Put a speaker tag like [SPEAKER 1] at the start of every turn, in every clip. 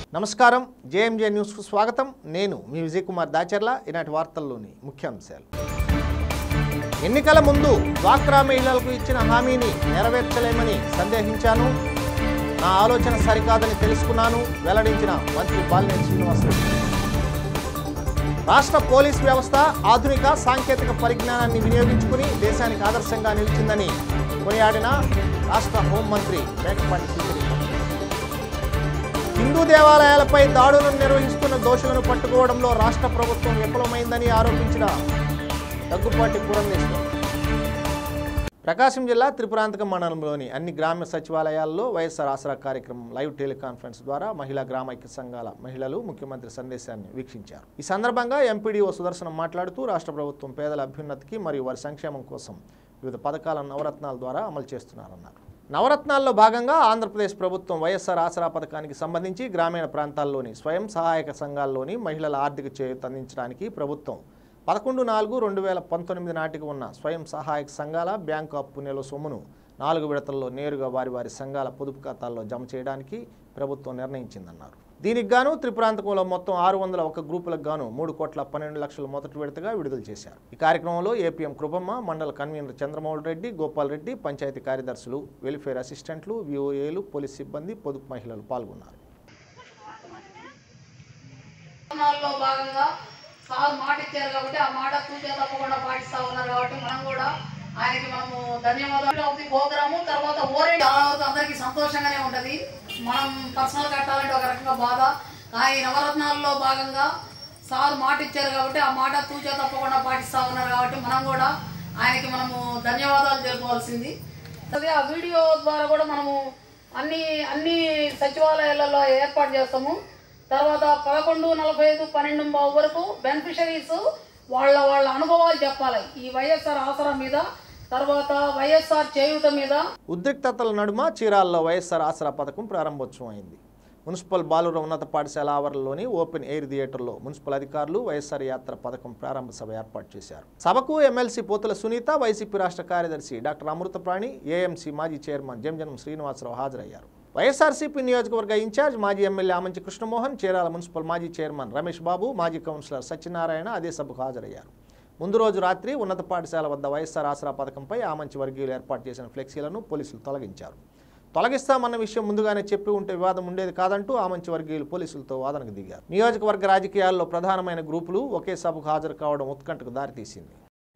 [SPEAKER 1] నమస్కారం జేఎంజే న్యూస్కు స్వాగతం నేను మీ విజయ్ కుమార్ దాచర్ల ఈనాటి వార్తల్లోని ముఖ్యాంశాలు ఎన్నికల ముందు డ్వాక్రా మహిళలకు ఇచ్చిన హామీని నెరవేర్చలేమని సందేహించాను నా ఆలోచన సరికాదని తెలుసుకున్నాను వెల్లడించిన మంత్రి బాలినేని శ్రీనివాసరెడ్డి రాష్ట్ర పోలీస్ వ్యవస్థ ఆధునిక సాంకేతిక పరిజ్ఞానాన్ని వినియోగించుకుని దేశానికి ఆదర్శంగా నిలిచిందని కొనియాడిన రాష్ట్ర హోంమంత్రి మేకపాటి సుచరిత హిందూ దేవాలయాలపై దాడులను నిర్వహిస్తున్న దోషులను పట్టుకోవడంలో రాష్ట్ర ప్రభుత్వం విఫలమైందని ఆరోపించిన దగ్గుపాటి పురంధేశ్వర్ ప్రకాశం జిల్లా త్రిపురాంతకం మండలంలోని అన్ని గ్రామ సచివాలయాల్లో వైఎస్ఆర్ ఆసరా కార్యక్రమం లైవ్ టెలికాన్ఫరెన్స్ ద్వారా మహిళా గ్రామ ఐక్య సంఘాల మహిళలు ముఖ్యమంత్రి సందేశాన్ని వీక్షించారు ఈ సందర్భంగా ఎంపీడీఓ సుదర్శనం మాట్లాడుతూ రాష్ట్ర ప్రభుత్వం పేదల అభ్యున్నతికి మరియు వారి సంక్షేమం కోసం వివిధ పథకాలను నవరత్నాల ద్వారా అమలు చేస్తున్నారన్నారు నవరత్నాల్లో భాగంగా ఆంధ్రప్రదేశ్ ప్రభుత్వం వైఎస్ఆర్ ఆసరా పథకానికి సంబంధించి గ్రామీణ ప్రాంతాల్లోని స్వయం సహాయక సంఘాల్లోని మహిళల ఆర్థిక చేయూత అందించడానికి ప్రభుత్వం పదకొండు నాలుగు రెండు వేల పంతొమ్మిది నాటికి ఉన్న స్వయం సహాయక సంఘాల బ్యాంకు అప్పు నెల సొమ్మును నాలుగు విడతల్లో నేరుగా వారి వారి సంఘాల పొదుపు ఖాతాల్లో జమ చేయడానికి ప్రభుత్వం నిర్ణయించిందన్నారు దీనికి గాను త్రిపురాంతకంలో మొత్తం ఆరు వందల ఒక గ్రూపులకు గాను మూడు కోట్ల పన్నెండు లక్షల మొదటి విడతగా విడుదల చేశారు ఈ కార్యక్రమంలో ఏపీఎం కృపమ్మ మండల కన్వీనర్ చంద్రమౌళి రెడ్డి గోపాల్ రెడ్డి పంచాయతీ కార్యదర్శులు వెల్ఫేర్ అసిస్టెంట్లు విఓఏలు పోలీస్ సిబ్బంది పొదుపు మహిళలు పాల్గొన్నారు
[SPEAKER 2] కార్యక్రమాల్లో భాగంగా సార్ మాట ఇచ్చారు కాబట్టి ఆ మాట తూచే తప్పకుండా పాటిస్తా ఉన్నారు కాబట్టి మనం కూడా ఆయనకి మనము ధన్యవాదాలు అవుతుంది ప్రోగ్రాము తర్వాత ఓరే చాలా వరకు అందరికీ సంతోషంగానే ఉంటది మనం పర్సనల్ కట్టాలంటే ఒక రకంగా బాధ కానీ నవరత్నాల్లో భాగంగా సార్ మాట ఇచ్చారు కాబట్టి ఆ మాట తూచే తప్పకుండా పాటిస్తా ఉన్నారు కాబట్టి మనం కూడా ఆయనకి మనము ధన్యవాదాలు తెలుపవలసింది అదే ఆ వీడియో ద్వారా కూడా మనము అన్ని అన్ని సచివాలయాలలో ఏర్పాటు చేస్తాము తర్వాత పదకొండు నలభై ఐదు పన్నెండు బావు వరకు బెనిఫిషరీస్ వాళ్ళ వాళ్ళ అనుభవాలు చెప్పాలి ఈ వైఎస్ఆర్ ఆసరా మీద తర్వాత వైఎస్ఆర్ చేయూత మీద
[SPEAKER 1] ఉద్రిక్తతల నడుమ చీరాల్లో వైఎస్ఆర్ ఆసరా పథకం ప్రారంభోత్సవం అయింది మున్సిపల్ బాలుర ఉన్నత పాఠశాల ఆవరణలోని ఓపెన్ ఎయిర్ థియేటర్లో మున్సిపల్ అధికారులు వైఎస్ఆర్ యాత్ర పథకం ప్రారంభ సభ ఏర్పాటు చేశారు సభకు ఎమ్మెల్సీ పోతుల సునీత వైసీపీ రాష్ట్ర కార్యదర్శి డాక్టర్ అమృతప్రాణి ఏఎంసీ మాజీ చైర్మన్ జంజనం శ్రీనివాసరావు హాజరయ్యారు వైఎస్ఆర్సీపీ నియోజకవర్గ ఇన్ఛార్జ్ మాజీ ఎమ్మెల్యే ఆమంచి కృష్ణమోహన్ చీరాల మున్సిపల్ మాజీ చైర్మన్ రమేష్ బాబు మాజీ కౌన్సిలర్ సత్యనారాయణ అదే సభకు హాజరయ్యారు ముందు రోజు రాత్రి ఉన్నత పాఠశాల వద్ద వైఎస్ఆర్ ఆసరా పథకంపై ఆమంచి వర్గీయులు ఏర్పాటు చేసిన ఫ్లెక్సీలను పోలీసులు తొలగించారు తొలగిస్తామన్న విషయం ముందుగానే చెప్పి ఉంటే వివాదం ఉండేది కాదంటూ ఆమంచి వర్గీయులు పోలీసులతో వాదనకు దిగారు నియోజకవర్గ రాజకీయాల్లో ప్రధానమైన గ్రూపులు ఒకే సభకు హాజరు కావడం ఉత్కంఠకు దారితీసింది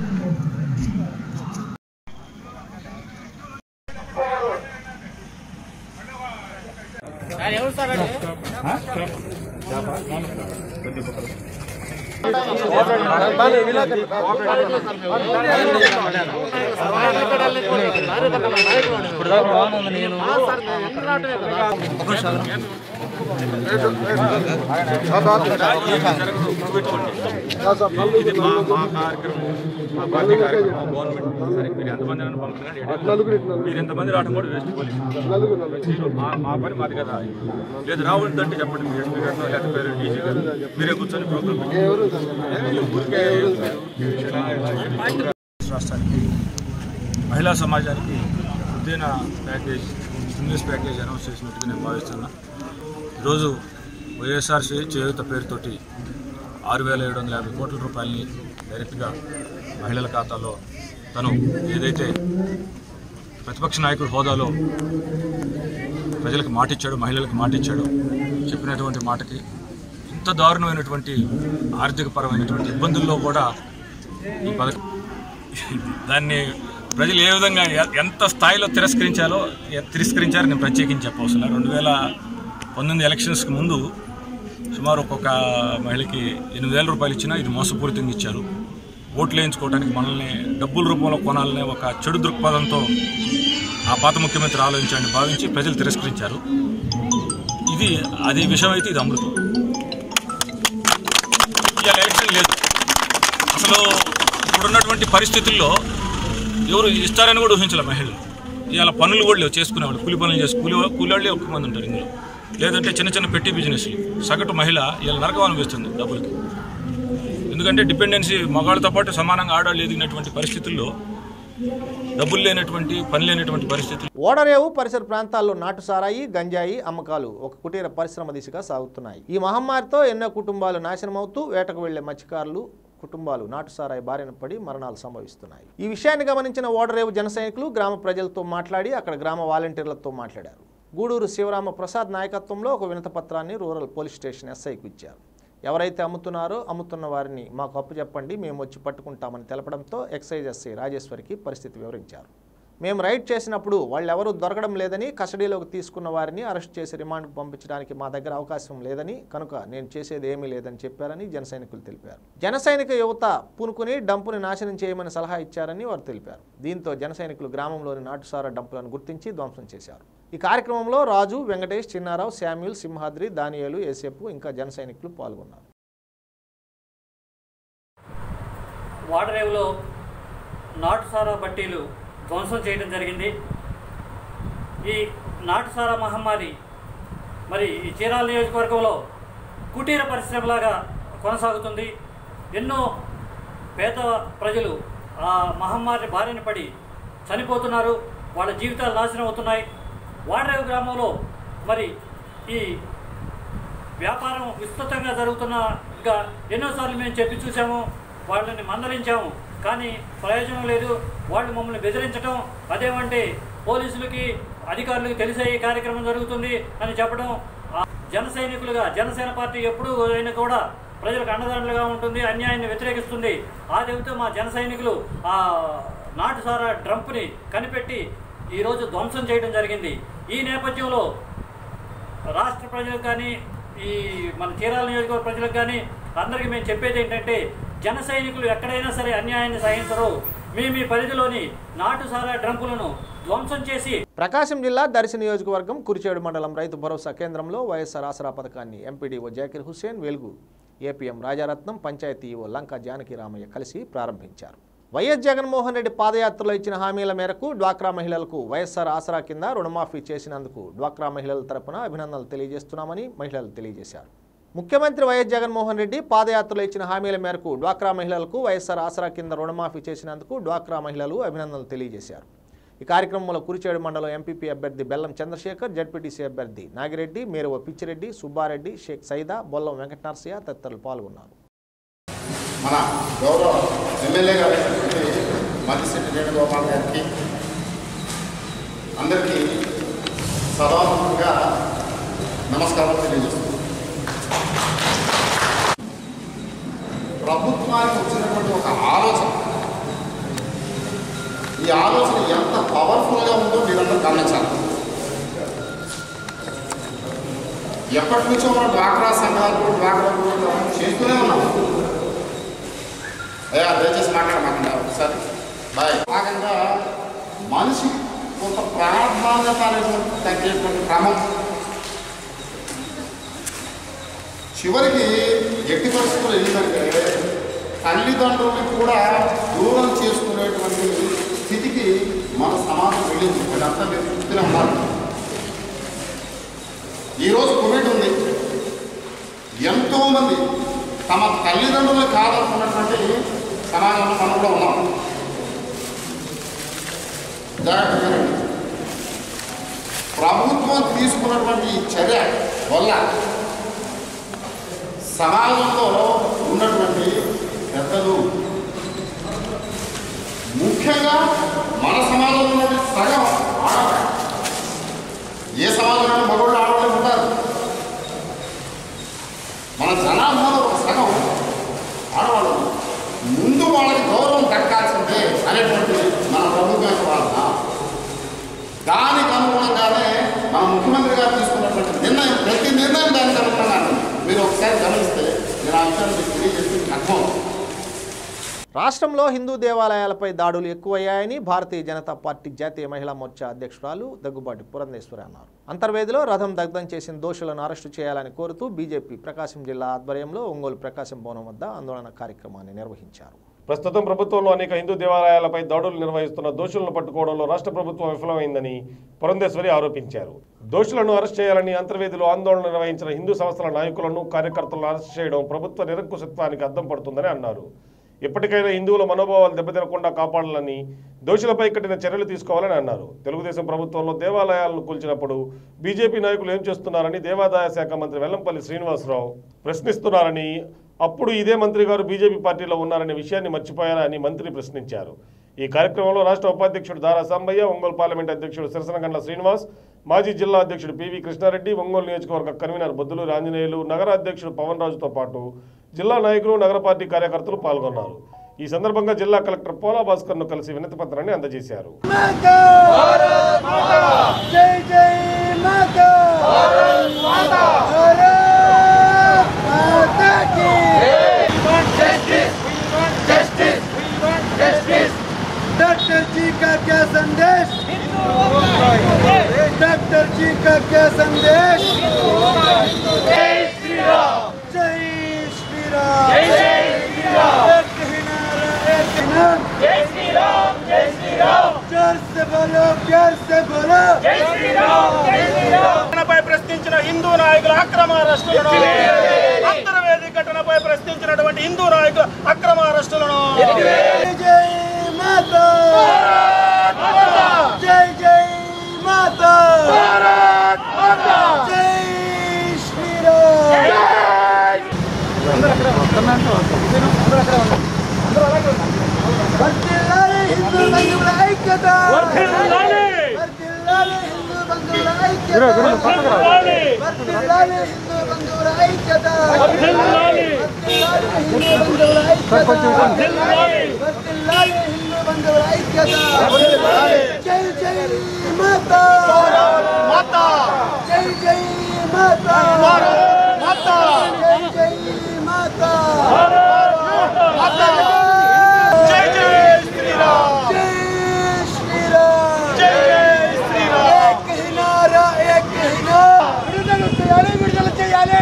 [SPEAKER 3] ఇది మా మా కార్యక్రమం మా పార్టీ కార్యక్రమం మా గవర్నమెంట్ సరే మీరు ఎంతమంది అయినా పంపుతున్నారు ఎటు- మీరు ఎంతమంది రావడం కూడా వేస్ట్ పోలీసు మా మా పని మాది కదా లేదు రావద్దంటే చెప్పండి మీరు ఎస్పీ గారినో లేకపోతే పేరు డీసీ గారు మీరే కూర్చొని ప్రోగ్రామ్ ఊరికే రాష్ట్రానికి మహిళా సమాజానికి ఉద్యాన ప్యాకేజ్ స్టిమ్యులస్ ప్యాకేజ్ అనౌన్స్ చేసినట్టుగా నేను భావిస్తున్నా ఈరోజు వైఎస్ఆర్సీ చేయూత పేరుతోటి ఆరు వేల ఏడు వందల యాభై కోట్ల రూపాయలని డైరెక్ట్గా మహిళల ఖాతాలో తను ఏదైతే ప్రతిపక్ష నాయకుడి హోదాలో ప్రజలకు మాటిచ్చాడు మహిళలకు మాటిచ్చాడు చెప్పినటువంటి మాటకి ఇంత దారుణమైనటువంటి ఆర్థిక పరమైనటువంటి ఇబ్బందుల్లో కూడా ఈ పథకం దాన్ని ప్రజలు ఏ విధంగా ఎ- ఎంత స్థాయిలో తిరస్కరించాలో ఎ- తిరస్కరించారో నేను ప్రత్యేకించి చెప్పవసరం రెండు వేల పంతొమ్మిది ఎలక్షన్స్కి ముందు సుమారు ఒక్కొక్క మహిళకి ఎనిమిది వేల రూపాయలు ఇచ్చినా ఇది మోసపూరితంగా ఇచ్చారు ఓట్లు వేయించుకోవడానికి మనల్ని డబ్బుల రూపంలో కొనాలనే ఒక చెడు దృక్పథంతో ఆ పాత ముఖ్యమంత్రి ఆలోచించాలని భావించి ప్రజలు తిరస్కరించారు ఇది అది విషయం అయితే ఇది అమృతం ఇవాళ ఎలక్షన్ లేదు అసలు ఇప్పుడున్నటువంటి పరిస్థితుల్లో ఎవరు ఇస్తారని కూడా ఊహించాలి మహిళలు ఇవాళ పనులు కూడా లేవు చేసుకునేవాళ్ళు కూలి పనులు చేసి కూలి కూలి వాళ్ళే ఒక్క మంది ఉంటారు ఇందులో లేదంటే చిన్న చిన్న పెట్టి బిజినెస్లు సగటు మహిళ ఇలా నరకం అనిపిస్తుంది డబ్బులకి ఎందుకంటే డిపెండెన్సీ మగాళ్ళతో పాటు సమానంగా ఆడవాళ్ళు ఎదిగినటువంటి పరిస్థితుల్లో డబ్బులు లేనటువంటి పని లేనటువంటి పరిస్థితులు
[SPEAKER 1] ఓడరేవు పరిసర ప్రాంతాల్లో నాటు సారాయి గంజాయి అమ్మకాలు ఒక కుటీర పరిశ్రమ దిశగా సాగుతున్నాయి ఈ మహమ్మారితో ఎన్నో కుటుంబాలు నాశనమవుతూ వేటకు వెళ్లే మత్స్యకారులు కుటుంబాలు నాటు సారాయి బారిన పడి మరణాలు సంభవిస్తున్నాయి ఈ విషయాన్ని గమనించిన ఓడరేవు జన సైనికులు గ్రామ ప్రజలతో మాట్లాడి అక్కడ గ్రామ వాలంటీర్లతో మాట్లాడారు గూడూరు శివరామ ప్రసాద్ నాయకత్వంలో ఒక వినతపత్రాన్ని రూరల్ పోలీస్ స్టేషన్ ఎస్ఐకి ఇచ్చారు ఎవరైతే అమ్ముతున్నారో అమ్ముతున్న వారిని మాకు అప్పు చెప్పండి మేము వచ్చి పట్టుకుంటామని తెలపడంతో ఎక్సైజ్ ఎస్ఐ రాజేశ్వరికి పరిస్థితి వివరించారు మేము రైడ్ చేసినప్పుడు వాళ్ళెవరూ దొరకడం లేదని కస్టడీలోకి తీసుకున్న వారిని అరెస్ట్ చేసి రిమాండ్కు పంపించడానికి మా దగ్గర అవకాశం లేదని కనుక నేను చేసేది ఏమీ లేదని చెప్పారని జన సైనికులు తెలిపారు జన సైనిక యువత పూనుకుని డంపుని నాశనం చేయమని సలహా ఇచ్చారని వారు తెలిపారు దీంతో జన సైనికులు గ్రామంలోని నాటుసారా డంపులను గుర్తించి ధ్వంసం చేశారు ఈ కార్యక్రమంలో రాజు వెంకటేష్ చిన్నారావు శామ్యూల్ సింహాద్రి దానియేలు ఏసేపు ఇంకా జన సైనికులు పాల్గొన్నారు
[SPEAKER 4] వాడరేవులో నాటుసారా బట్టీలు ధ్వంసం చేయడం జరిగింది ఈ నాటుసారా మహమ్మారి మరి ఈ చీరాల నియోజకవర్గంలో కుటీర పరిశ్రమలాగా కొనసాగుతుంది ఎన్నో పేద ప్రజలు ఆ మహమ్మారి బారిన పడి చనిపోతున్నారు వాళ్ళ జీవితాలు నాశనం అవుతున్నాయి వాడరేవు గ్రామంలో మరి ఈ వ్యాపారం విస్తృతంగా జరుగుతున్నగా ఎన్నోసార్లు మేము చెప్పి చూసాము వాళ్ళని మందలించాము కానీ ప్రయోజనం లేదు వాళ్ళు మమ్మల్ని బెదిరించడం అదేమంటే పోలీసులకి అధికారులకు తెలిసే ఈ కార్యక్రమం జరుగుతుంది అని చెప్పడం ఆ జన సైనికులుగా జనసేన పార్టీ ఎప్పుడూ అయినా కూడా ప్రజలకు అండదండలుగా ఉంటుంది అన్యాయాన్ని వ్యతిరేకిస్తుంది ఆ చెబితే మా జన సైనికులు ఆ నాటుసారా డ్రంప్ని కనిపెట్టి ఈరోజు ధ్వంసం చేయడం జరిగింది ఈ నేపథ్యంలో రాష్ట్ర ప్రజలకు కానీ ఈ మన చీరాల నియోజకవర్గ ప్రజలకు కానీ అందరికీ మేము చెప్పేది ఏంటంటే జన సైనికులు ఎక్కడైనా సరే అన్యాయాన్ని సహించరు మీ మీ పరిధిలోని నాటు సారా డ్రంపులను ధ్వంసం చేసి
[SPEAKER 1] ప్రకాశం జిల్లా దర్శి నియోజకవర్గం కురిచేడు మండలం రైతు భరోసా కేంద్రంలో వైఎస్ఆర్ ఆసరా పథకాన్ని MPDO Zakir Hussain Velugu APM Rajaratnam panchayat EO Lanka Janaki Ramaiah కలిసి ప్రారంభించారు వైఎస్ జగన్మోహన్ రెడ్డి పాదయాత్రలో ఇచ్చిన హామీల మేరకు డ్వాక్రా మహిళలకు వైఎస్ఆర్ ఆసరా కింద రుణమాఫీ చేసినందుకు డ్వాక్రా మహిళల తరపున అభినందనలు తెలియజేస్తున్నామని మహిళలు తెలియజేశారు ముఖ్యమంత్రి వైఎస్ జగన్మోహన్ రెడ్డి పాదయాత్రలో ఇచ్చిన హామీల మేరకు డ్వాక్రా మహిళలకు వైఎస్ఆర్ ఆసరా కింద రుణమాఫీ చేసినందుకు డ్వాక్రా మహిళలు అభినందనలు తెలియజేశారు ఈ కార్యక్రమంలో కురిచేడు మండలం ఎంపీపీ అభ్యర్థి బెల్లం చంద్రశేఖర్ జడ్పీటీసీ అభ్యర్థి నాగిరెడ్డి మేరవ పిచ్చిరెడ్డి సుబ్బారెడ్డి షేక్ సైదా బొల్లం వెంకట నరసయ్య తదితరులు పాల్గొన్నారు
[SPEAKER 5] మన గౌరవ ఎమ్మెల్యే గారు మల్లిశెట్టి వేణుగోపాల్ గారికి అందరికీ సభాముఖంగా నమస్కారం తెలియజేస్తున్నాను ప్రభుత్వానికి వచ్చినటువంటి ఒక ఆలోచన ఈ ఆలోచన ఎంత పవర్ఫుల్గా ఉందో మీరందరూ గమనించాలి ఎప్పటి నుంచో మనం డ్వాక్రా సంఘాలు డ్వాక్రా గ్రూపులు చేస్తూనే ఉన్నాం అయ్యా దయచేసి మాట్లాడమాకండి ఒకసారి బాయ్ భాగంగా మనిషి కొంత ప్రాధాన్యత అనేటువంటి తగ్గేటువంటి క్రమం చివరికి ఎట్టి పరిస్థితులు ఏంటంటే తల్లిదండ్రుల్ని కూడా దూరం చేసుకునేటువంటి స్థితికి మన సమాజం వెళ్ళింది అదంతా మీరు చూస్తూనే ఉన్నారు ఈరోజు కోవిడ్ ఉంది ఎంతోమంది తమ తల్లిదండ్రులు కాదనుకున్నటువంటి సమాజంలో మనం కూడా ఉన్నాం జాగ్రత్త వినండి. ప్రభుత్వం తీసుకున్నటువంటి ఈ చర్య వల్ల సమాజంలో ఉన్నటువంటి పెద్దలు ముఖ్యంగా మన సమాజంలో ఉన్నటువంటి సగం ఆడవాళ్ళు ఏ సమాజంలో మగవాళ్ళు ఆడవాళ్ళు ఉంటారు మన జనాభాలో ఒక సగం ఆడవాళ్ళు ఉన్నారు. ముందు వాళ్ళకి గౌరవం దక్కాల్సిందే అనేటువంటి మన ప్రభుత్వం యొక్క వాదన దానికి అనుగుణంగానే మన ముఖ్యమంత్రి గారు తీసుకున్నటువంటి నిర్ణయం ప్రతి నిర్ణయం దానికి అనుగుణంగానే మీరు ఒకసారి గమనిస్తే నేను ఆ విషయాన్ని మీకు తెలియజేసి మీకు అర్థం అవుతుంది.
[SPEAKER 1] రాష్ట్రంలో హిందూ దేవాలయాలపై దాడులు ఎక్కువయ్యాయని భారతీయ జనతా పార్టీ జాతీయ మహిళా మోర్చా అధ్యక్షురాలు దగ్గుబాటి పురంధేశ్వరి అన్నారు అంతర్వేదిలో రథం దగ్ధం చేసిన దోషులను అరెస్టు చేయాలని కోరుతూ బీజేపీ ప్రకాశం జిల్లా ఆధ్వర్యంలో ఒంగోలు ప్రకాశం భవనం వద్ద ఆందోళన కార్యక్రమాన్ని నిర్వహించారు
[SPEAKER 6] ప్రస్తుతం ప్రభుత్వంలో అనేక హిందూ దేవాలయాలపై దాడులు నిర్వహిస్తున్న దోషులను పట్టుకోవడంలో రాష్ట్ర ప్రభుత్వం విఫలమైందని పురంధేశ్వరి ఆరోపించారు దోషులను అరెస్ట్ చేయాలని అంతర్వేదిలో ఆందోళన నిర్వహించిన హిందూ సంస్థల నాయకులను కార్యకర్తలను అరెస్ట్ చేయడం ప్రభుత్వ నిరంకుశత్వానికి అద్దం పడుతుందని అన్నారు ఇప్పటికైనా హిందువుల మనోభావాలు దెబ్బతినకుండా కాపాడాలని దోషులపై కఠిన చర్యలు తీసుకోవాలని అన్నారు తెలుగుదేశం ప్రభుత్వంలో దేవాలయాలను కూల్చినప్పుడు బీజేపీ నాయకులు ఏం చేస్తున్నారని దేవాదాయ శాఖ మంత్రి వెల్లంపల్లి శ్రీనివాసరావు ప్రశ్నిస్తున్నారని అప్పుడు ఇదే మంత్రి గారు బీజేపీ పార్టీలో ఉన్నారనే విషయాన్ని మర్చిపోయారా అని మంత్రి ప్రశ్నించారు ఈ కార్యక్రమంలో రాష్ట్ర ఉపాధ్యక్షుడు దారా సాంబయ్య ఒంగోలు పార్లమెంట్ అధ్యక్షుడు సిరసనగండ్ల శ్రీనివాస్ మాజీ జిల్లా అధ్యక్షుడు పివి కృష్ణారెడ్డి ఒంగోలు నియోజకవర్గ కన్వీనర్ బొద్దులూరి ఆంజనేయులు నగర అధ్యక్షుడు పవన్ రాజుతో పాటు జిల్లా నాయకులు నగర పార్టీ కార్యకర్తలు పాల్గొన్నారు ఈ సందర్భంగా జిల్లా కలెక్టర్ పోలా భాస్కర్ ను కలిసి వినతి పత్రాన్ని అందజేశారు
[SPEAKER 7] జై జై మాతా భారత్ మాతా కీ डॉक्टर जी का क्या संदेश डॉक्टर जी का क्या संदेश जय श्री राम जय श्री राम जय श्री राम एक ही नारा एक ही नाम जय श्री राम जय श्री राम जोर से बोलो प्यार से बोलो जय श्री राम जय श्री राम
[SPEAKER 8] ఘటనపై ప్రశ్నించిన హిందూ నాయకుల అక్రమ అరెస్టులను అంతర్వేది ఘటనపై ప్రశ్నించినటువంటి హిందూ నాయకుల అక్రమ అరెస్టులను
[SPEAKER 7] जय जय माता जय जय माता जय श्री राम వర్ధిల్లాలి హిందూ బంధువుల ఐక్యత వర్ధిల్లాలి హిందూ బంధువుల ఐక్యత వర్ధిల్లాలి హిందూ బంధువుల ఐక్యత వర్ధిల్లాలి హిందూ బంధువుల ఐక్యత వర్ధిల్లాలి హిందూ బంధువుల ఐక్యత జై జై మాతా
[SPEAKER 8] మాతా
[SPEAKER 7] జై జై మాతా
[SPEAKER 8] మాతా
[SPEAKER 7] జై జై మాతా
[SPEAKER 8] మాతా జై జై శ్రీరామ్
[SPEAKER 7] జై శ్రీరామ్
[SPEAKER 8] జై శ్రీరామ్
[SPEAKER 7] ఏక్ హి నారా ఏక్ హి నారా విడుదల చేయాలి విడుదల చేయాలి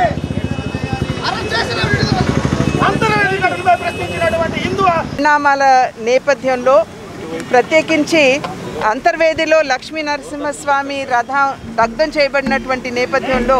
[SPEAKER 8] అంతర్వేది ఘటనపై ప్రశ్నించినటువంటి హిందూ
[SPEAKER 9] పరిణామాల నేపథ్యంలో ప్రత్యేకించి అంతర్వేదిలో లక్ష్మీ నరసింహస్వామి రథం దగ్ధం చేయబడినటువంటి నేపథ్యంలో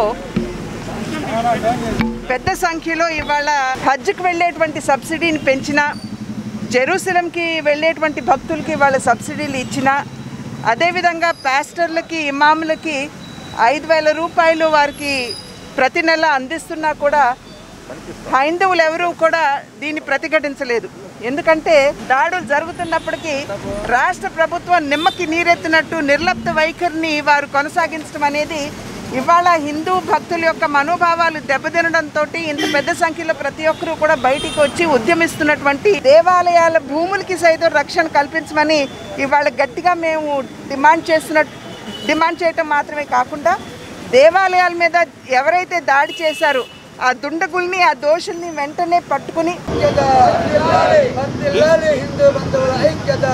[SPEAKER 9] పెద్ద సంఖ్యలో ఇవాళ హజ్కి వెళ్ళేటువంటి సబ్సిడీని పెంచిన జెరూసలంకి వెళ్ళేటువంటి భక్తులకి వాళ్ళ సబ్సిడీలు ఇచ్చిన అదేవిధంగా పాస్టర్లకి ఇమాములకి ఐదు వేల రూపాయలు వారికి ప్రతి నెల అందిస్తున్నా కూడా హైందవులు ఎవరూ కూడా దీన్ని ప్రతిఘటించలేదు ఎందుకంటే దాడులు జరుగుతున్నప్పటికీ రాష్ట్ర ప్రభుత్వం నిమ్మకి నీరెత్తినట్టు నిర్లప్త వైఖరిని వారు కొనసాగించడం అనేది ఇవాళ హిందూ భక్తుల యొక్క మనోభావాలు దెబ్బతినడంతో ఇంత పెద్ద సంఖ్యలో ప్రతి ఒక్కరూ కూడా బయటికి వచ్చి ఉద్యమిస్తున్నటువంటి దేవాలయాల భూములకి సైతం రక్షణ కల్పించమని ఇవాళ గట్టిగా మేము డిమాండ్ చేస్తున్న డిమాండ్ చేయటం మాత్రమే కాకుండా దేవాలయాల మీద ఎవరైతే దాడి చేశారో ఆ దుండగుల్ని ఆ దోషుల్ని వెంటనే పట్టుకుని
[SPEAKER 7] వర్ధిల్లాలి హిందూ బంధువుల ఐక్యత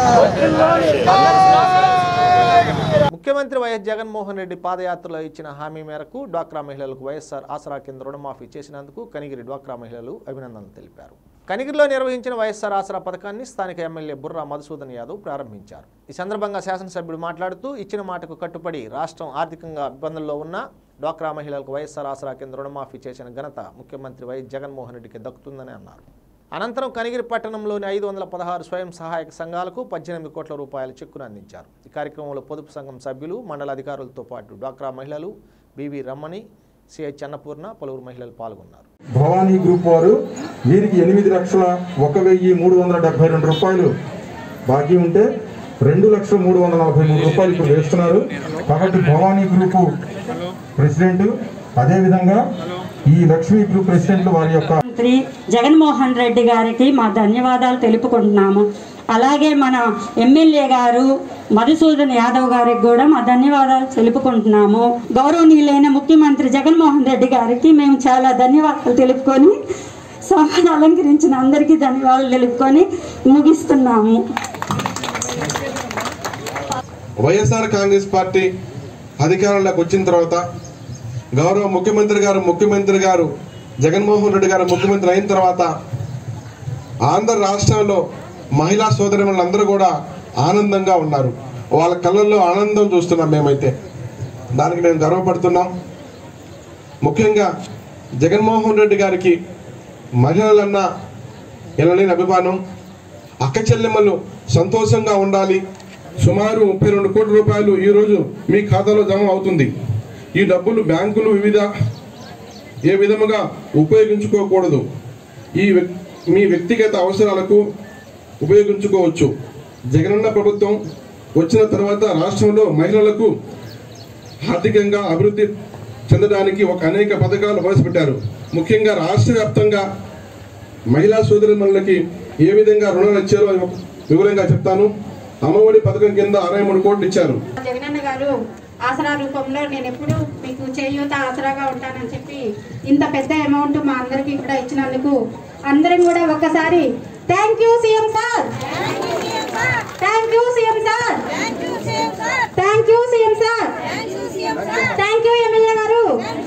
[SPEAKER 1] ముఖ్యమంత్రి వైఎస్ జగన్మోహన్ రెడ్డి పాదయాత్రలో ఇచ్చిన హామీ మేరకు డ్వాక్రా మహిళలకు వైఎస్ఆర్ ఆసరా కింద రుణమాఫీ చేసినందుకు కనిగిరి డ్వాక్రా మహిళలు అభినందనలు తెలిపారు కనిగిరిలో నిర్వహించిన వైఎస్ఆర్ ఆసరా పథకాన్ని స్థానిక ఎమ్మెల్యే బుర్రా మధుసూదన్ యాదవ్ ప్రారంభించారు ఈ సందర్భంగా శాసనసభ్యుడు మాట్లాడుతూ ఇచ్చిన మాటకు కట్టుబడి రాష్ట్రం ఆర్థికంగా ఇబ్బందుల్లో ఉన్న డ్వాక్రా మహిళలకు వైఎస్ఆర్ ఆసరా కింద రుణమాఫీ చేసిన ఘనత ముఖ్యమంత్రి వైఎస్ జగన్మోహన్ రెడ్డికి దక్కుతుందని అన్నారు అనంతరం కనిగిరి పట్టణంలోని ఐదు వందల పదహారు స్వయం సహాయక సంఘాలకు పద్దెనిమిది కోట్ల రూపాయల చెక్కును అందించారు ఈ కార్యక్రమంలో పొదుపు సంఘం సభ్యులు మండల అధికారులతో పాటు డ్వాక్రా మహిళలు బివి రమ్మణి సిహెచ్ అన్నపూర్ణ పలువురు మహిళలు పాల్గొన్నారు
[SPEAKER 10] భవానీ గ్రూప్ వారు వీరికి ఎనిమిది లక్షల ఒక వెయ్యి మూడు వందల డెబ్బై రెండు రూపాయలు బాకీ ఉంటే రెండు లక్షల మూడు వందల నలభై మూడు రూపాయలు ఇప్పుడు వేస్తున్నారు కాబట్టి భవానీ గ్రూపు ప్రెసిడెంట్ అదేవిధంగా ఈ లక్ష్మీ గ్రూప్ ప్రెసిడెంట్ వారి యొక్క
[SPEAKER 11] మంత్రి జగన్మోహన్ రెడ్డి గారికి మా ధన్యవాదాలు తెలుపుకుంటున్నాము అలాగే మన ఎమ్మెల్యే గారు మధుసూదన్ యాదవ్ గారికి కూడా మా ధన్యవాదాలు తెలుపుకుంటున్నాము గౌరవనీయులైన ముఖ్యమంత్రి జగన్మోహన్ రెడ్డి గారికి మేము చాలా ధన్యవాదాలు తెలుపుకొని సభను అలంకరించిన అందరికీ ధన్యవాదాలు తెలుపుకొని ముగిస్తున్నాము
[SPEAKER 12] వైఎస్ఆర్ కాంగ్రెస్ పార్టీ అధికారంలోకి వచ్చిన తర్వాత గౌరవ ముఖ్యమంత్రి గారు ముఖ్యమంత్రి గారు జగన్మోహన్ రెడ్డి గారు ముఖ్యమంత్రి అయిన తర్వాత ఆంధ్ర రాష్ట్రంలో మహిళా సోదరులందరూ కూడా ఆనందంగా ఉన్నారు వాళ్ళ కళ్ళల్లో ఆనందం చూస్తున్నాం మేమైతే దానికి మేము గర్వపడుతున్నాం ముఖ్యంగా జగన్మోహన్ రెడ్డి గారికి మహిళలన్నా ఎనలేని అభిమానం అక్క చెల్లెమ్మలు సంతోషంగా ఉండాలి సుమారు ముప్పై రెండు కోట్ల రూపాయలు ఈరోజు మీ ఖాతాలో జమ అవుతుంది ఈ డబ్బులు బ్యాంకులు వివిధ ఏ విధముగా ఉపయోగించుకోకూడదు ఈ వ్యక్- మీ వ్యక్తిగత అవసరాలకు ఉపయోగించుకోవచ్చు జగనన్న ప్రభుత్వం వచ్చిన తర్వాత రాష్ట్రంలో మహిళలకు ఆర్థికంగా అభివృద్ధి చెందడానికి ఒక అనేక పథకాలు ప్రవేశపెట్టారు ముఖ్యంగా రాష్ట్ర వ్యాప్తంగా మహిళా సోదరిమణులకి ఏ విధంగా రుణాలు ఇచ్చారో వివరంగా చెప్తాను అమ్మఒడి పథకం కింద అరవై మూడు కోట్లు ఇచ్చారు
[SPEAKER 13] జగనన్న గారు ఆసరా రూపంలో నేను ఎప్పుడు మీకు చేయూత ఆసరాగా ఉంటానని చెప్పి ఇంత పెద్ద అమౌంట్ మా అందరికి కూడా ఇచ్చినందుకు అందరం కూడా ఒక్కసారి thank you CM sir thank you CM sir thank you CM sir thank you MLA garu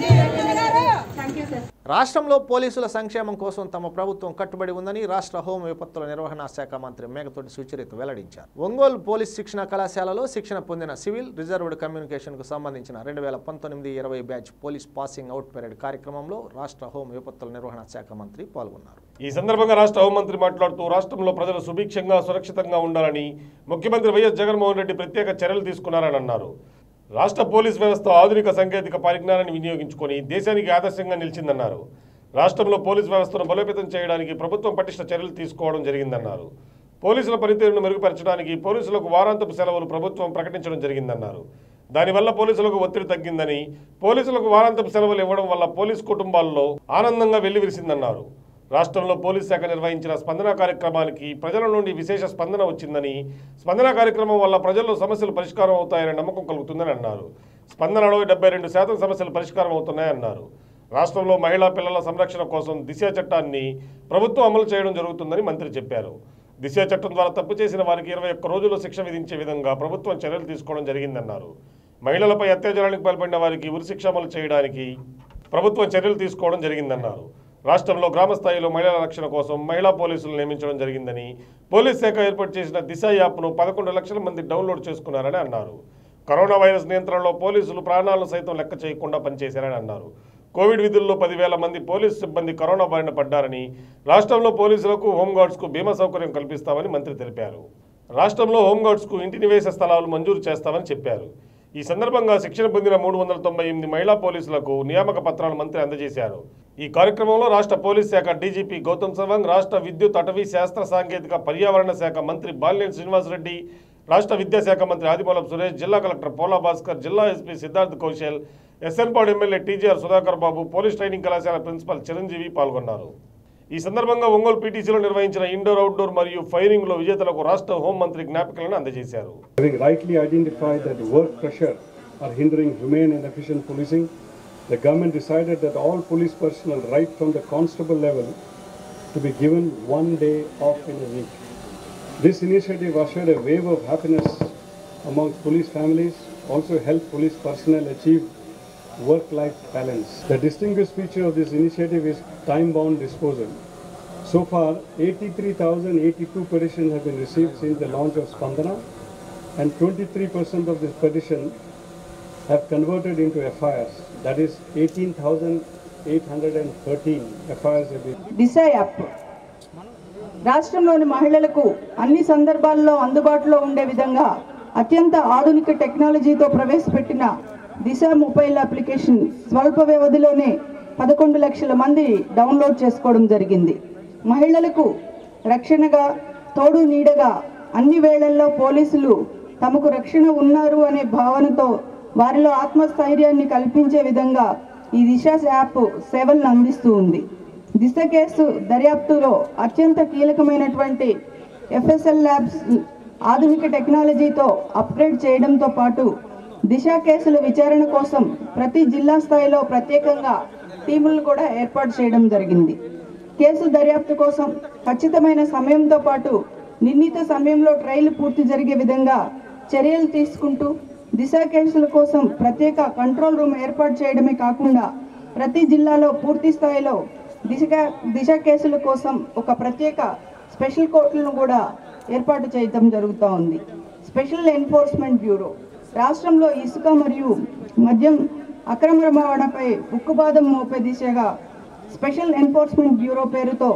[SPEAKER 13] thank you sir
[SPEAKER 1] రాష్ట్రంలో పోలీసుల సంక్షేమం కోసం తమ ప్రభుత్వం కట్టుబడి ఉందని రాష్ట్ర హోం విపత్తుల నిర్వహణ శాఖ మంత్రి మేఘతోటి సుచరిత వెల్లడించారు ఒంగోలు పోలీస్ శిక్షణ కళాశాలలో శిక్షణ పొందిన సివిల్ రిజర్వ్డ్ కమ్యూనికేషన్కు సంబంధించిన రెండు వేల పంతొమ్మిది ఇరవై batch police passing out parade కార్యక్రమంలో రాష్ట్ర హోం విపత్తుల నిర్వహణ శాఖ మంత్రి పాల్గొన్నారు
[SPEAKER 6] ఈ సందర్భంగా రాష్ట్ర హోంమంత్రి మాట్లాడుతూ రాష్ట్రంలో ప్రజలు సుభిక్షంగా సురక్షితంగా ఉండాలని ముఖ్యమంత్రి వైఎస్ జగన్మోహన్ రెడ్డి ప్రత్యేక చర్యలు తీసుకున్నారని అన్నారు రాష్ట్ర పోలీస్ వ్యవస్థ ఆధునిక సాంకేతిక పరిజ్ఞానాన్ని వినియోగించుకొని దేశానికి ఆదర్శంగా నిలిచిందన్నారు రాష్ట్రంలో పోలీస్ వ్యవస్థను బలోపేతం చేయడానికి ప్రభుత్వం పటిష్ట చర్యలు తీసుకోవడం జరిగిందన్నారు పోలీసుల పనితీరును మెరుగుపరచడానికి పోలీసులకు వారాంతపు సెలవులు ప్రభుత్వం ప్రకటించడం జరిగిందన్నారు దానివల్ల పోలీసులకు ఒత్తిడి తగ్గిందని పోలీసులకు వారాంతపు సెలవులు ఇవ్వడం వల్ల పోలీస్ కుటుంబాల్లో ఆనందంగా వెల్లివిరిసిందన్నారు రాష్ట్రంలో పోలీస్ శాఖ నిర్వహించిన స్పందన కార్యక్రమానికి ప్రజల నుండి విశేష స్పందన వచ్చిందని స్పందన కార్యక్రమం వల్ల ప్రజల్లో సమస్యలు పరిష్కారం అవుతాయనే నమ్మకం కలుగుతుందని అన్నారు స్పందనలో డెబ్బై రెండు శాతం సమస్యలు పరిష్కారం అవుతున్నాయన్నారు రాష్ట్రంలో మహిళా పిల్లల సంరక్షణ కోసం దిశ చట్టాన్ని ప్రభుత్వం అమలు చేయడం జరుగుతుందని మంత్రి చెప్పారు దిశ చట్టం ద్వారా తప్పు చేసిన వారికి ఇరవై ఒక్క రోజుల్లో శిక్ష విధించే విధంగా ప్రభుత్వం చర్యలు తీసుకోవడం జరిగిందన్నారు మహిళలపై అత్యాచారానికి పాల్పడిన వారికి ఉరిశిక్ష అమలు చేయడానికి ప్రభుత్వం చర్యలు తీసుకోవడం జరిగిందన్నారు రాష్ట్రంలో గ్రామ స్థాయిలో మహిళల రక్షణ కోసం మహిళా పోలీసులు నియమించడం జరిగిందని పోలీస్ శాఖ ఏర్పాటు చేసిన దిశ యాప్ను పదకొండు లక్షల మంది డౌన్లోడ్ చేసుకున్నారని అన్నారు కరోనా వైరస్ నియంత్రణలో పోలీసులు ప్రాణాలను సైతం లెక్క చేయకుండా పనిచేశారని అన్నారు కోవిడ్ విధుల్లో పదివేల మంది పోలీసు సిబ్బంది కరోనా బారిన పడ్డారని రాష్ట్రంలో పోలీసులకు హోంగార్డ్స్కు బీమా సౌకర్యం కల్పిస్తామని మంత్రి తెలిపారు రాష్ట్రంలో హోంగార్డ్స్కు ఇంటి నివేశ స్థలాలు మంజూరు చేస్తామని చెప్పారు ఈ సందర్భంగా శిక్షణ పొందిన మూడు వందల తొంభై ఎనిమిది మహిళా పోలీసులకు నియామక పత్రాలు మంత్రి అందజేశారు ఈ కార్యక్రమంలో రాష్ట్ర పోలీస్ శాఖ డీజీపీ గౌతమ్ సవాంగ్ రాష్ట్ర విద్యుత్ అటవీ శాస్త్ర సాంకేతిక పర్యావరణ శాఖ మంత్రి బాలినేని శ్రీనివాసరెడ్డి రాష్ట్ర విద్యాశాఖ మంత్రి ఆదిమూలం సురేష్ జిల్లా కలెక్టర్ పోలా భాస్కర్ జిల్లా SP Siddharth Kaushal SN Padu MLA TGR Sudhakar Babu police training కళాశాల ప్రిన్సిపల్ చిరంజీవి పాల్గొన్నారు ఈ సందర్భంగా ఒంగోలు పీటీసీలో నిర్వహించిన ఇండోర్ అవుట్డోర్ మరియు ఫైరింగ్లో విజేతలకు రాష్ట్ర హోంమంత్రి జ్ఞాపికలను అందజేశారు
[SPEAKER 14] Having rightly identified that work pressure are hindering humane and efficient policing, the government decided that all police personnel, right from the constable level, to be given one day off in a week. This initiative ushered a wave of happiness amongst police families, also helped police personnel achieve work-life balance. The distinguished feature of this initiative is time-bound disposal. So far, 83,082 petitions have been received since the launch of Spandana, and 23% of this petition have converted into FIRs. That is 18,813 FIRs have been
[SPEAKER 9] Disha app రాష్ట్రంలోని మహిళలకు అన్ని సందర్భాల్లో అందుబాటులో ఉండే విధంగా అత్యంత ఆధునిక టెక్నాలజీతో ప్రవేశపెట్టిన దిశ మొబైల్ అప్లికేషన్ స్వల్ప వ్యవధిలోనే పదకొండు లక్షల మంది డౌన్లోడ్ చేసుకోవడం జరిగింది మహిళలకు రక్షణగా తోడు నీడగా అన్ని వేళల్లో పోలీసులు తమకు రక్షణ ఉన్నారు అనే భావనతో వారిలో ఆత్మస్థైర్యాన్ని కల్పించే విధంగా ఈ దిశ యాప్ సేవలను అందిస్తూ ఉంది దిశ కేసు దర్యాప్తులో అత్యంత కీలకమైనటువంటి ఎఫ్ఎస్ఎల్ ల్యాబ్స్ ఆధునిక టెక్నాలజీతో అప్గ్రేడ్ చేయడంతో పాటు దిశ కేసుల విచారణ కోసం ప్రతి జిల్లా స్థాయిలో ప్రత్యేకంగా టీములను కూడా ఏర్పాటు చేయడం జరిగింది కేసు దర్యాప్తు కోసం ఖచ్చితమైన సమయంతో పాటు నిర్ణీత సమయంలో ట్రయల్ పూర్తి జరిగే విధంగా చర్యలు తీసుకుంటూ దిశ కేసుల కోసం ప్రత్యేక కంట్రోల్ రూమ్ ఏర్పాటు చేయడమే కాకుండా ప్రతి జిల్లాలో పూర్తి స్థాయిలో దిశ దిశ కేసుల కోసం ఒక ప్రత్యేక స్పెషల్ కోర్టులను కూడా ఏర్పాటు చేయడం జరుగుతూ ఉంది స్పెషల్ ఎన్ఫోర్స్మెంట్ బ్యూరో రాష్ట్రంలో ఇసుక మరియు మద్యం అక్రమ రవాణాపై ఉక్కుపాదం మోపే దిశగా స్పెషల్ ఎన్ఫోర్స్మెంట్ బ్యూరో పేరుతో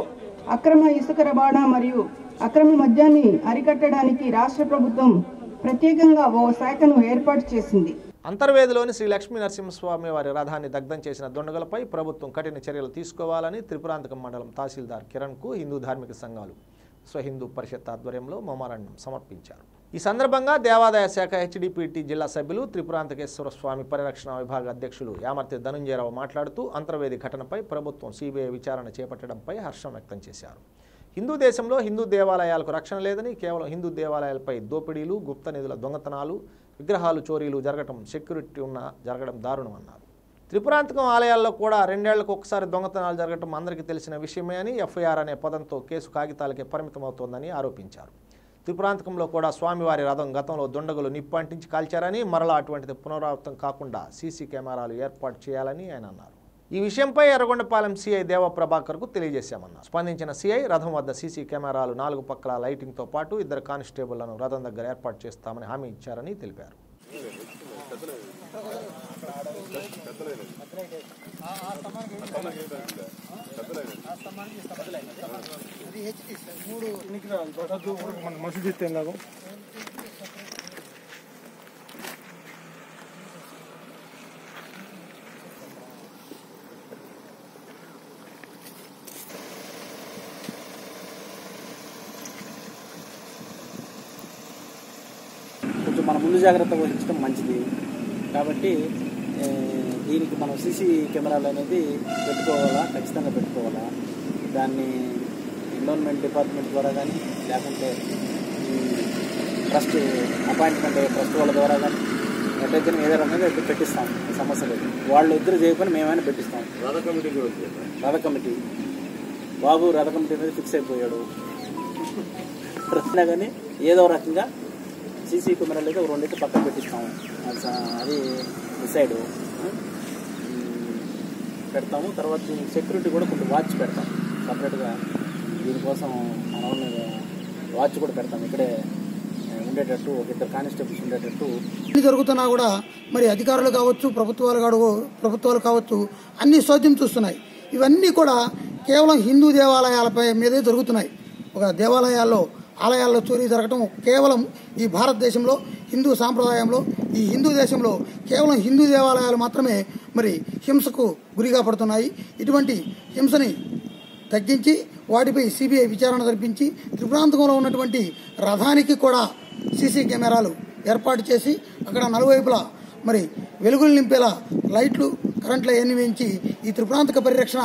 [SPEAKER 15] అక్రమ ఇసుక రవాణా మరియు అక్రమ మద్యాన్ని అరికట్టడానికి రాష్ట్ర ప్రభుత్వం ప్రత్యేకంగా ఓ శాఖను ఏర్పాటు చేసింది
[SPEAKER 1] అంతర్వేదిలోని శ్రీ లక్ష్మీ నరసింహస్వామి వారి రథాన్ని దగ్ధం చేసిన దొండగలపై ప్రభుత్వం కఠిన చర్యలు తీసుకోవాలని త్రిపురాంతకం మండలం తహసీల్దార్ కిరణ్కు హిందూ ధార్మిక సంఘాలు స్వ హిందూ పరిషత్ ఆధ్వర్యంలో మెమోరాండం సమర్పించారు ఈ సందర్భంగా దేవాదాయ శాఖ హెచ్డిపిటి జిల్లా సభ్యులు త్రిపురాంతకేశ్వర స్వామి పరిరక్షణ విభాగ అధ్యక్షులు యామర్తి ధనుంజయరావు మాట్లాడుతూ అంతర్వేది ఘటనపై ప్రభుత్వం సిబిఐ విచారణ చేపట్టడంపై హర్షం వ్యక్తం చేశారు హిందూ దేశంలో హిందూ దేవాలయాలకు రక్షణ లేదని కేవలం హిందూ దేవాలయాలపై దోపిడీలు గుప్త నిధుల దొంగతనాలు విగ్రహాలు చోరీలు జరగటం సెక్యూరిటీ ఉన్న జరగడం దారుణమన్నారు త్రిపురాంతకం ఆలయాల్లో కూడా రెండేళ్లకు ఒకసారి దొంగతనాలు జరగటం అందరికీ తెలిసిన విషయమే అని ఎఫ్ఐఆర్ అనే పదంతో కేసు కాగితాలకే పరిమితమవుతోందని ఆరోపించారు త్రిపురాంతకంలో కూడా స్వామివారి రథం గతంలో దుండగులు నిప్పు అంటించి కాల్చారని మరలా అటువంటిది పునరావృతం కాకుండా సీసీ కెమెరాలు ఏర్పాటు చేయాలని ఆయన అన్నారు ఈ విషయంపై ఎర్రగొండపాలెం సీఐ దేవప్రభాకర్కు తెలియజేశామన్నారు స్పందించిన సీఐ రథం వద్ద సీసీ కెమెరాలు నాలుగు పక్కల లైటింగ్తో పాటు ఇద్దరు కానిస్టేబుళ్లను రథం దగ్గర ఏర్పాటు చేస్తామని హామీ ఇచ్చారని తెలిపారు
[SPEAKER 8] మసూద్ ఇస్తే నాకు
[SPEAKER 16] కొంచెం మన ముందు జాగ్రత్త వహించడం మంచిది కాబట్టి ఏ, దీనికి మనం సీసీ కెమెరాలు అనేది పెట్టుకోవాలా ఖచ్చితంగా పెట్టుకోవాలా దాన్ని ఎన్విరాన్మెంట్ డిపార్ట్మెంట్ ద్వారా కానీ లేకుంటే ఈ ట్రస్ట్ అపాయింట్మెంట్ ట్రస్ట్ వాళ్ళ ద్వారా కానీ ఎట్లయితే ఏదో రకంగా అయితే పెట్టిస్తాం సమస్య లేదు వాళ్ళు ఇద్దరు చేయకపోయినా మేమైనా పెట్టిస్తాం రథ కమిటీ రథ కమిటీ బాబు రథ కమిటీ అనేది ఫిక్స్ అయిపోయాడు అయినా కానీ ఏదో రకంగా సీసీ కెమెరాలు అయితే ఒక రెండు అయితే పక్కన పెట్టిస్తాము అది స- అది డిసైడ్ పెడతాము తర్వాత సెక్యూరిటీ కూడా కొంచెం వాచ్ పెడతాం సపరేట్గా దీనికోసం మన వాళ్ళని వాచ్ కూడా పెడతాం ఇక్కడే ఆ, ఉండేటట్టు ఒక ఇద్దరు కానిస్టేబుల్స్ ఉండేటట్టు
[SPEAKER 17] అన్ని జరుగుతున్నా కూడా మరి అధికారులు కావచ్చు ప్రభుత్వాలు కాడు ప్రభుత్వాలు కావచ్చు అన్ని సోద్యం చూస్తున్నాయి ఇవన్నీ కూడా కేవలం హిందూ దేవాలయాలపై మీదే జరుగుతున్నాయి ఒక దేవాలయాల్లో ఆలయాల్లో చోరీ జరగటం కేవలం ఈ భారతదేశంలో హిందూ సాంప్రదాయంలో ఈ హిందూ దేశంలో కేవలం హిందూ దేవాలయాలు మాత్రమే మరి హింసకు గురిగా పడుతున్నాయి ఇటువంటి హింసని తగ్గించి వాటిపై సిబిఐ విచారణ జరిపించి త్రిపురాంతకంలో ఉన్నటువంటి రథానికి కూడా సీసీ కెమెరాలు ఏర్పాటు చేసి అక్కడ నలువైపులా మరి వెలుగులు నింపేలా లైట్లు కరెంట్లు అవన్నీ వేయించి ఈ త్రిపురాంతక పరిరక్షణ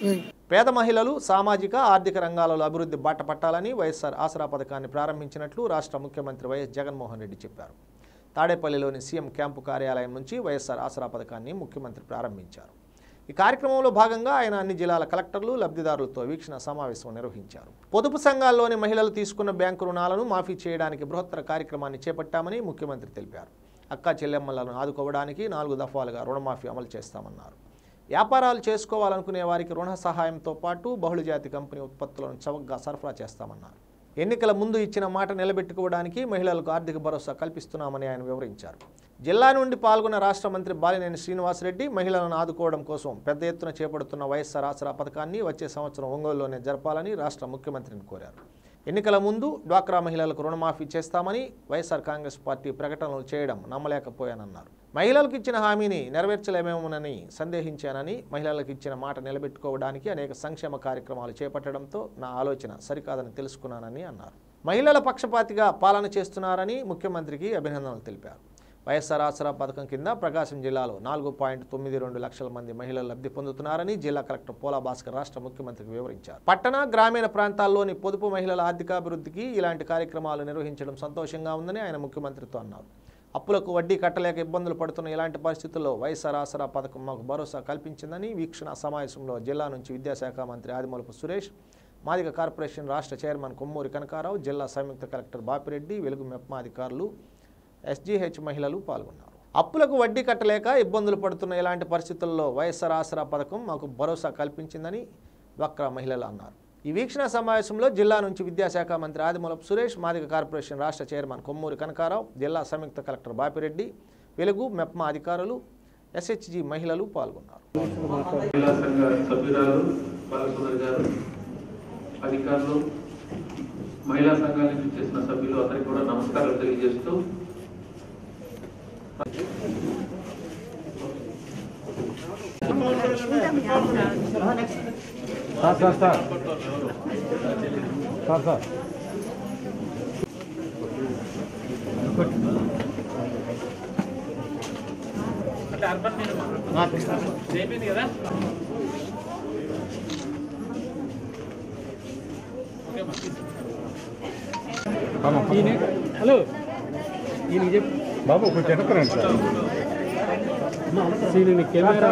[SPEAKER 1] పేద మహిళలు సామాజిక ఆర్థిక రంగాలలో అభివృద్ధి బాట పట్టాలని వైఎస్ఆర్ ఆసరా పథకాన్ని ప్రారంభించినట్లు రాష్ట్ర ముఖ్యమంత్రి వైఎస్ జగన్మోహన్ రెడ్డి చెప్పారు తాడేపల్లిలోని సీఎం క్యాంపు కార్యాలయం నుంచి వైఎస్ఆర్ ఆసరా పథకాన్ని ముఖ్యమంత్రి ప్రారంభించారు ఈ కార్యక్రమంలో భాగంగా ఆయన అన్ని జిల్లాల కలెక్టర్లు లబ్ధిదారులతో వీక్షణ సమావేశం నిర్వహించారు పొదుపు సంఘాల్లోని మహిళలు తీసుకున్న బ్యాంకు రుణాలను మాఫీ చేయడానికి బృహత్తర కార్యక్రమాన్ని చేపట్టామని ముఖ్యమంత్రి తెలిపారు అక్క చెల్లెమ్మలను ఆదుకోవడానికి నాలుగు దఫాలుగా రుణమాఫీ అమలు చేస్తామన్నారు వ్యాపారాలు చేసుకోవాలనుకునే వారికి రుణ సహాయంతో పాటు బహుళజాతి కంపెనీ ఉత్పత్తులను చవకగా సరఫరా చేస్తామన్నారు ఎన్నికల ముందు ఇచ్చిన మాట నిలబెట్టుకోవడానికి మహిళలకు ఆర్థిక భరోసా కల్పిస్తున్నామని ఆయన వివరించారు జిల్లా నుండి పాల్గొన్న రాష్ట్ర మంత్రి బాలినేని శ్రీనివాసరెడ్డి మహిళలను ఆదుకోవడం కోసం పెద్ద ఎత్తున చేపడుతున్న వైఎస్ఆర్ ఆసరా పథకాన్ని వచ్చే సంవత్సరం ఒంగోలులోనే జరపాలని రాష్ట్ర ముఖ్యమంత్రిని కోరారు ఎన్నికల ముందు డ్వాక్రా మహిళలకు రుణమాఫీ చేస్తామని వైఎస్ఆర్ కాంగ్రెస్ పార్టీ ప్రకటనలు చేయడం నమ్మలేకపోయానన్నారు మహిళలకు ఇచ్చిన హామీని నెరవేర్చలేమేమోనని సందేహించానని మహిళలకు ఇచ్చిన మాట నిలబెట్టుకోవడానికి అనేక సంక్షేమ కార్యక్రమాలు చేపట్టడంతో నా ఆలోచన సరికాదని తెలుసుకున్నానని అన్నారు మహిళల పక్షపాతిగా పాలన చేస్తున్నారని ముఖ్యమంత్రికి అభినందనలు తెలిపారు వైఎస్ఆర్ ఆసరా పథకం కింద ప్రకాశం జిల్లాలో నాలుగు పాయింట్ తొమ్మిది రెండు లక్షల మంది మహిళలు లబ్ధి పొందుతున్నారని జిల్లా కలెక్టర్ పోలా భాస్కర్ రాష్ట్ర ముఖ్యమంత్రికి వివరించారు పట్టణ గ్రామీణ ప్రాంతాల్లోని పొదుపు మహిళల ఆర్థికాభివృద్ధికి ఇలాంటి కార్యక్రమాలు నిర్వహించడం సంతోషంగా ఉందని ఆయన ముఖ్యమంత్రితో అన్నారు అప్పులకు వడ్డీ కట్టలేక ఇబ్బందులు పడుతున్న ఇలాంటి పరిస్థితుల్లో వైఎస్ఆర్ ఆసరా పథకం మాకు భరోసా కల్పించిందని వీక్షణ సమావేశంలో జిల్లా నుంచి విద్యాశాఖ మంత్రి ఆదిమూలపు సురేష్ మాదిగ కార్పొరేషన్ రాష్ట్ర చైర్మన్ కొమ్మూరి కనకారావు జిల్లా సంయుక్త కలెక్టర్ బాపిరెడ్డి వెలుగు మెప్మా అధికారులు ఎస్జీహెచ్ మహిళలు పాల్గొన్నారు అప్పులకు వడ్డీ కట్టలేక ఇబ్బందులు పడుతున్న ఇలాంటి పరిస్థితుల్లో వైఎస్ఆర్ ఆసరా పథకం మాకు భరోసా కల్పించిందని వక్రా మహిళలు అన్నారు ఈ వీక్షణ సమావేశంలో జిల్లా నుంచి విద్యాశాఖ మంత్రి ఆదిమూలపు సురేష్ మాదిగ కార్పొరేషన్ రాష్ట్ర చైర్మన్ కొమ్మూరి కనకారావు జిల్లా సంయుక్త కలెక్టర్ బాపిరెడ్డి వెలుగు మెప్మా అధికారులు ఎస్హెచ్జి మహిళలు పాల్గొన్నారు
[SPEAKER 18] మహిళా సంఘ సభ్యురాలు బాలసుందర్ గారు అధికారులు మహిళా సంఘాల నుంచి చేసిన సభ్యులు అందరికీ కూడా నమస్కారాలు తెలియజేస్తూ
[SPEAKER 19] sir sir sir sir sir
[SPEAKER 18] అయిపోయింది కదా
[SPEAKER 19] హలో ఈయన చెప్పు బాబు కొంచెం వెనకరండి సార్ సీని కెమెరా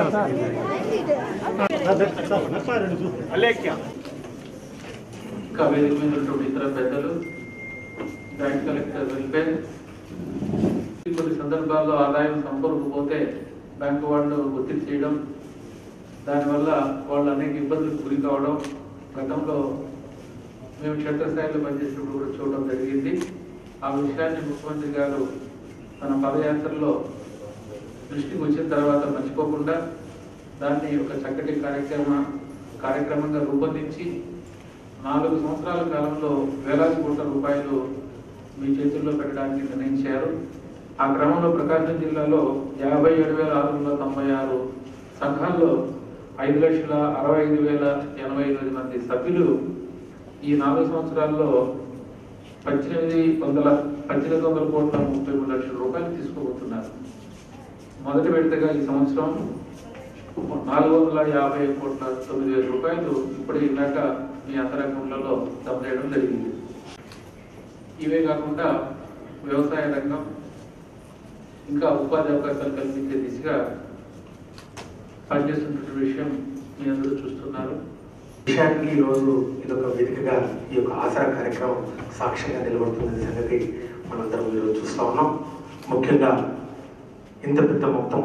[SPEAKER 18] ఇంకా వేదిక మీద ఉన్నటువంటి ఇతర పెద్దలు జాయింట్ కలెక్టర్ వెల్ఫేర్ కొన్ని సందర్భాల్లో ఆదాయం సంపూర్ణకపోతే బ్యాంకు వాళ్ళు ఒత్తిడి చేయడం దానివల్ల వాళ్ళు అనేక ఇబ్బందులకు గురి కావడం గతంలో మేము క్షేత్రస్థాయిలో పనిచేసినప్పుడు కూడా చూడడం జరిగింది ఆ విషయాన్ని ముఖ్యమంత్రి గారు తన పదయాత్రలో దృష్టికి వచ్చిన తర్వాత మర్చిపోకుండా దాన్ని ఒక చక్కటి కార్యక్రమ కార్యక్రమంగా రూపొందించి నాలుగు సంవత్సరాల కాలంలో వేలాది కోట్ల రూపాయలు మీ చేతుల్లో పెట్టడానికి నిర్ణయించారు ఆ క్రమంలో ప్రకాశం జిల్లాలో యాభై ఏడు వేల ఆరు వందల తొంభై ఆరు సంఘాల్లో ఐదు లక్షల అరవై ఐదు వేల ఎనభై ఎనిమిది మంది సభ్యులు ఈ నాలుగు సంవత్సరాల్లో పద్దెనిమిది వందల పద్దెనిమిది వందల కోట్ల ముప్పై మూడు లక్షల రూపాయలు తీసుకోబోతున్నారు మొదటి విడతగా ఈ సంవత్సరం నాలుగు వందల యాభై కోట్ల తొమ్మిది వేల రూపాయలు ఇప్పుడే ఇందాక మీ అంతరంగంలో జమ చేయడం జరిగింది ఇవే కాకుండా వ్యవసాయ రంగం ఇంకా ఉపాధి అవకాశాలు కల్పించే దిశగా పనిచేస్తున్న విషయం మీ అందరూ చూస్తున్నారు
[SPEAKER 20] విషయానికి ఈరోజు ఇదొక వేదికగా ఈ యొక్క ఆసరా కార్యక్రమం సాక్ష్యంగా నిలబడుతున్న సంగతి మనందరం ఈరోజు చూస్తూ ఉన్నాం ముఖ్యంగా ఇంత పెద్ద మొత్తం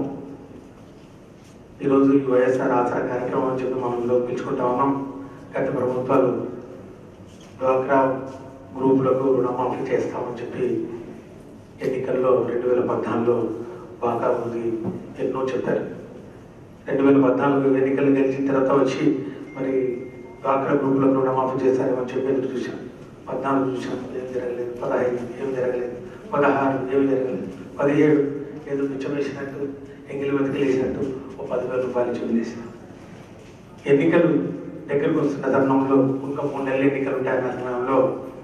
[SPEAKER 20] ఈరోజు ఈ వైఎస్ఆర్ ఆసరా కార్యక్రమం అని చెప్పి మనం ఈరోజు పిలుచుకుంటా ఉన్నాం గత ప్రభుత్వాలు డ్వాక్రా గ్రూపులకు రుణమాఫీ చేస్తామని చెప్పి ఎన్నికల్లో రెండు వేల పద్నాలుగులో బాగా ఉంది ఎన్నో చెప్పారు రెండు వేల పద్నాలుగు ఎన్నికలు గెలిచిన తర్వాత వచ్చి మరి డ్వాక్రా గ్రూపులకు రుణమాఫీ చేశారేమని చెప్పి ఎదురు చూశాం పద్నాలుగు చూసాం ఏం జరగలేదు పదహైదు ఏం జరగలేదు పదహారు ఏం జరగలేదు పదిహేడు ఏదో మిచ్చం వేసినట్టు ఎంగిలి వెతికిలేసినట్టు ఓ పదివేల రూపాయలు ఇచ్చి వదిలేసినాం ఎన్నికలు దగ్గరకు వస్తున్న తరుణంలో ఇంకా మూడు నెలలు ఎన్నికలు ఉంటాయి అన్న సమయంలో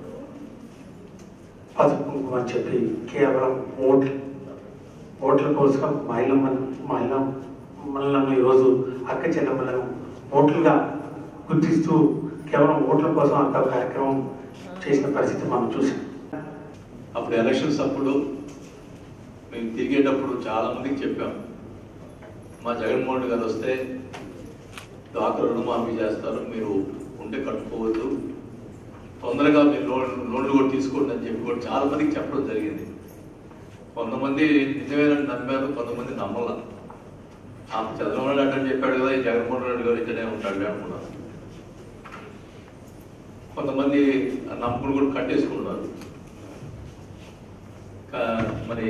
[SPEAKER 20] పసుపు కుంకుమ అని చెప్పి కేవలం ఓట్లు ఓట్ల కోసం మహిళమ్మను మహిళ మనలను ఈరోజు అక్క చెల్లెమ్మలను ఓట్లుగా గుర్తిస్తూ కేవలం ఓట్ల కోసం అంత కార్యక్రమం చేసిన పరిస్థితి మనం చూసాం
[SPEAKER 21] అప్పుడు ఎలక్షన్స్ అప్పుడు మేము తిరిగేటప్పుడు చాలా మందికి చెప్పాం మా జగన్మోహన్ రెడ్డి గారు వస్తే డాక్టర్ రుణమాఫీ చేస్తారు మీరు ఉంటే కట్టుకోవద్దు తొందరగా మీరు లోన్ లోన్లు కూడా తీసుకోండి అని చెప్పి కూడా చాలా మందికి చెప్పడం జరిగింది కొంతమంది నిజమేనని నమ్మారు కొంతమంది నమ్మల ఆ చంద్రబాబు నాయుడు అంటే చెప్పాడు కదా ఈ జగన్మోహన్ రెడ్డి గారు ఇక్కడే ఉంటాడు అనుకున్నారు కొంతమంది ఆ నమ్మకం కూడా కట్టేసుకున్నారు కా- మరి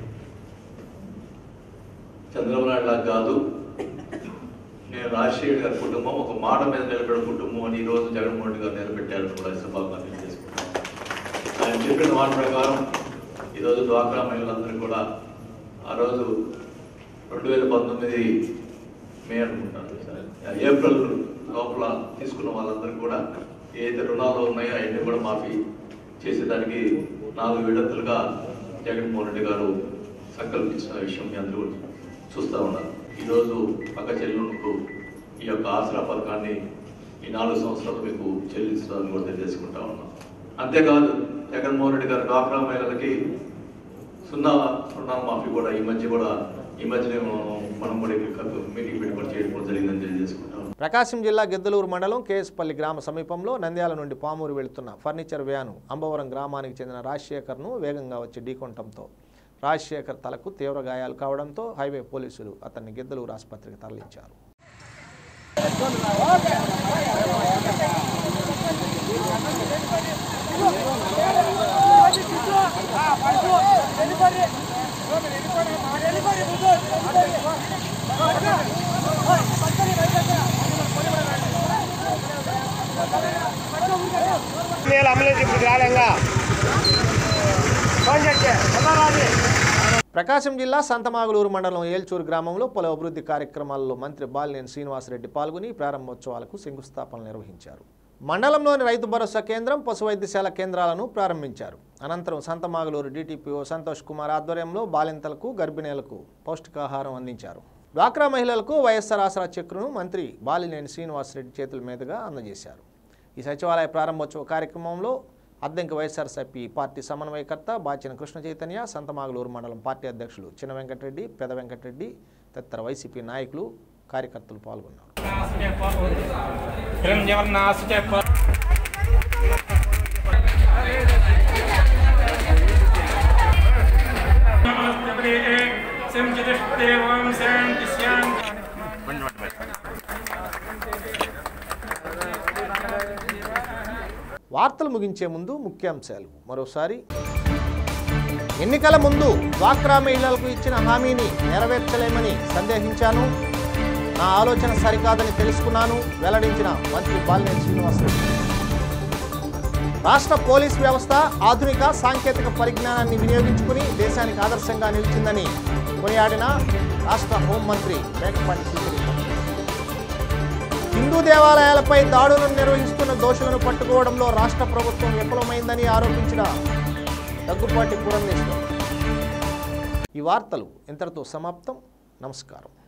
[SPEAKER 21] చంద్రబాబు నాయుడు లాగా కాదు నేను రాజశేఖర్ గారి కుటుంబం ఒక మాట మీద నిలబడిన కుటుంబం అని ఈ రోజు జగన్మోహన్ రెడ్డి గారు నిలబెట్టారని కూడా ఈ సభాగా తెలియజేసుకుంటాను ఆయన చెప్పిన మాట ప్రకారం ఈరోజు డ్వాక్రా మహిళలందరూ కూడా ఆ రోజు రెండు వేల పంతొమ్మిది మే అనుకుంటాను సరే, ఏప్రిల్ లోపల తీసుకున్న వాళ్ళందరూ కూడా ఏదైతే రుణాలు ఉన్నాయో అవన్నీ కూడా మాఫీ చేసేదానికి నాలుగు విడతలుగా జగన్మోహన్ రెడ్డి గారు సంకల్పించిన విషయం మీ అందరూ కూడా చూస్తూ ఉన్నారు ఈరోజు పక్క చెల్లెలకు ఈ యొక్క ఆసరా పథకాన్ని ఈ నాలుగు సంవత్సరాలు మీకు చెల్లించడానికి కూడా తెలియజేసుకుంటా ఉన్నాం అంతేకాదు జగన్మోహన్ రెడ్డి గారు డ్వాక్రా మహిళలకి సున్నా రుణాల మాఫీ కూడా ఈ మధ్య కూడా ఈ మధ్యనే మనం- మనం కూడా ఇక్కడ మీటింగ్ పెట్టుకొని చేయడం కూడా జరిగిందని తెలియజేసుకుంటాం
[SPEAKER 1] ప్రకాశం జిల్లా గిద్దలూరు మండలం కేఎస్పల్లి గ్రామ సమీపంలో నంద్యాల నుండి పామూరు వెళుతున్న ఫర్నిచర్ వ్యాను అంబవరం గ్రామానికి చెందిన రాజశేఖర్ను వేగంగా వచ్చి ఢీకొనటంతో రాజశేఖర్ తలకు తీవ్ర గాయాలు కావడంతో హైవే పోలీసులు అతన్ని గిద్దలూరు ఆసుపత్రికి తరలించారు
[SPEAKER 7] Thank you.
[SPEAKER 2] అంబులెన్స్ ఇప్పుడు రాలేంగా ఫోన్ చేస్తే రాదు
[SPEAKER 1] ప్రకాశం జిల్లా సంతమాగులూరు మండలం ఏల్చూరు గ్రామంలో పలు అభివృద్ధి కార్యక్రమాల్లో మంత్రి బాలినేని శ్రీనివాసరెడ్డి పాల్గొని ప్రారంభోత్సవాలకు శంకుస్థాపనలు నిర్వహించారు మండలంలోని రైతు భరోసా కేంద్రం పశు వైద్యశాల కేంద్రాలను ప్రారంభించారు అనంతరం సంతమాగులూరు డీటీపీఓ సంతోష్ కుమార్ ఆధ్వర్యంలో బాలింతలకు గర్భిణీలకు పౌష్టికాహారం అందించారు డ్వాక్రా మహిళలకు వైఎస్ఆర్ ఆసరా చెక్కును మంత్రి బాలినేని శ్రీనివాసరెడ్డి చేతుల మీదుగా అందజేశారు ఈ సచివాలయ ప్రారంభోత్సవ కార్యక్రమంలో అద్దెంకి వైఎస్ఆర్సీపీ పార్టీ సమన్వయకర్త బాచిన కృష్ణ చైతన్య సంతమాగలూరు మండలం పార్టీ అధ్యక్షులు చిన్న వెంకటరెడ్డి పెద వెంకటరెడ్డి తదితర వైసీపీ నాయకులు కార్యకర్తలు పాల్గొన్నారు వార్తలు ముగించే ముందు ముఖ్యాంశాలు మరోసారి ఎన్నికల ముందు డ్వాక్రా మహిళలకు ఇచ్చిన హామీని నెరవేర్చలేమని సందేహించాను నా ఆలోచన సరికాదని తెలుసుకున్నాను వెల్లడించిన మంత్రి బాలినేని శ్రీనివాసరెడ్డి రాష్ట్ర పోలీస్ వ్యవస్థ ఆధునిక సాంకేతిక పరిజ్ఞానాన్ని వినియోగించుకుని దేశానికి ఆదర్శంగా నిలిచిందని కొనియాడిన రాష్ట్ర హోంమంత్రి మేకపాటి సుచరిత హిందూ దేవాలయాలపై దాడులను నిర్వహిస్తున్న దోషులను పట్టుకోవడంలో రాష్ట్ర ప్రభుత్వం విఫలమైందని ఆరోపించిన దగ్గుపాటి పురంధేశ్వర్ ఈ వార్తలు ఇంతటితో సమాప్తం నమస్కారం